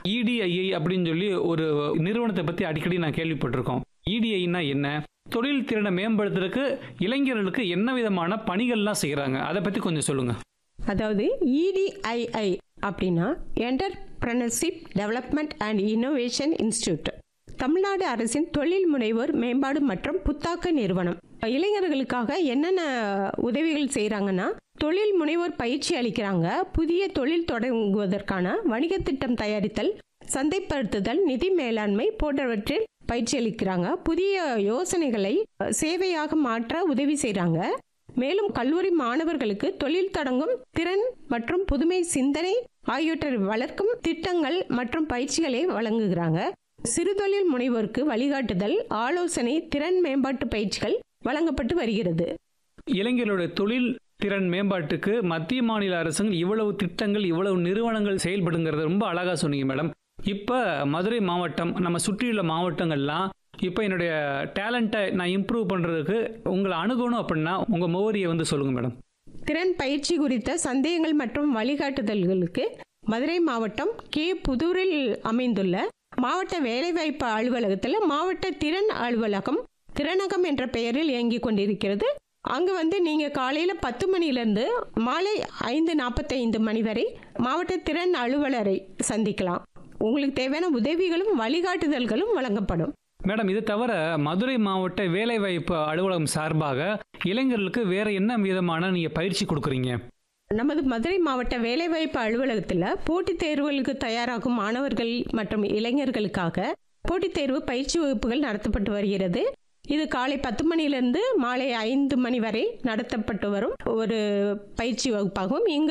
EDII அப்படின்னு சொல்லி ஒரு நிறுவனத்தை பத்தி அடிக்கடி நான் கேள்விப்பட்டிருக்கோம் இடிஐனா என்ன தொழில் திறனை மேம்படுத்துறதுக்கு இளைஞர்களுக்கு என்ன விதமான பணிகள்லாம் செய்யறாங்க அதை பத்தி கொஞ்சம் சொல்லுங்க அதாவது இடிஐஐ அப்படின்னா entrepreneurship development and innovation institute Tamil Nadu அரசின் தொழில் முனைவோர் மேம்பாடு மற்றும் புத்தாக்க நிறுவனம் இளைஞர்களுக்காக என்னென்ன உதவிகள் செய்கிறாங்கன்னா தொழில் முனைவோர் பயிற்சி அளிக்கிறாங்க புதிய தொழில் தொடங்குவதற்கான வணிக திட்டம் தயாரித்தல் சந்தைப்படுத்துதல் நிதி மேலாண்மை போன்றவற்றில் பயிற்சி அளிக்கிறாங்க புதிய யோசனைகளை அஹ், சேவையாக மாற்ற உதவி செய்கிறாங்க மேலும் கல்லூரி மாணவர்களுக்கு தொழில் தொடங்கும் திறன் மற்றும் புதுமை சிந்தனை ஆகியவற்றை வளர்க்கும் திட்டங்கள் மற்றும் பயிற்சிகளை வழங்குகிறாங்க சிறுதொழில் முனைவோருக்கு வழிகாட்டுதல் ஆலோசனை திறன் மேம்பாட்டு பயிற்சிகள் வழங்கப்பட்டு வருகிறது இளைஞர்களுடைய தொழில் திறன் மேம்பாட்டுக்கு மத்திய மாநில அரசுகள் இவ்வளவு திட்டங்கள் இவ்வளவு நிறுவனங்கள் செயல்படுங்கிறத ரொம்ப அழகா சொன்னீங்க மேடம் இப்ப மதுரை மாவட்டம் நம்ம சுற்றியுள்ள மாவட்டங்கள்லாம் இப்போ என்னுடைய டேலண்ட்டை நான் இம்ப்ரூவ் பண்றதுக்கு உங்களை அணுகணும் அப்படின்னா உங்க முகவரியை வந்து சொல்லுங்க மேடம் திறன் பயிற்சி குறித்த சந்தேகங்கள் மற்றும் வழிகாட்டுதல்களுக்கு மதுரை மாவட்டம் கே புதூரில் அமைந்துள்ள மாவட்ட வேலைவாய்ப்பு அலுவலகத்தில் மாவட்ட திறன் அலுவலகம் திறனகம் என்ற பெயரில் இயங்கிக் கொண்டிருக்கிறது அங்கே வந்து நீங்கள் காலையில் பத்து மணிலேருந்து மாலை ஐந்து நாற்பத்தைந்து மணி வரை மாவட்ட திறன் அலுவலரை சந்திக்கலாம் உங்களுக்கு தேவையான உதவிகளும் வழிகாட்டுதல்களும் வழங்கப்படும் மேடம் இது தவிர மதுரை மாவட்ட வேலைவாய்ப்பு அலுவலகம் சார்பாக இளைஞர்களுக்கு வேற என்ன விதமான நீங்க பயிற்சி கொடுக்குறீங்க நமது மதுரை மாவட்ட வேலைவாய்ப்பு அலுவலகத்தில் போட்டித் தேர்வுகளுக்கு தயாராகும் மாணவர்கள் மற்றும் இளைஞர்களுக்காக போட்டித் தேர்வு பயிற்சி வகுப்புகள் நடத்தப்பட்டு வருகிறது இது காலை பத்து மணியிலிருந்து மாலை ஐந்து மணி வரை நடத்தப்பட்டு வரும் ஒரு பயிற்சி வகுப்பாகும் இங்கு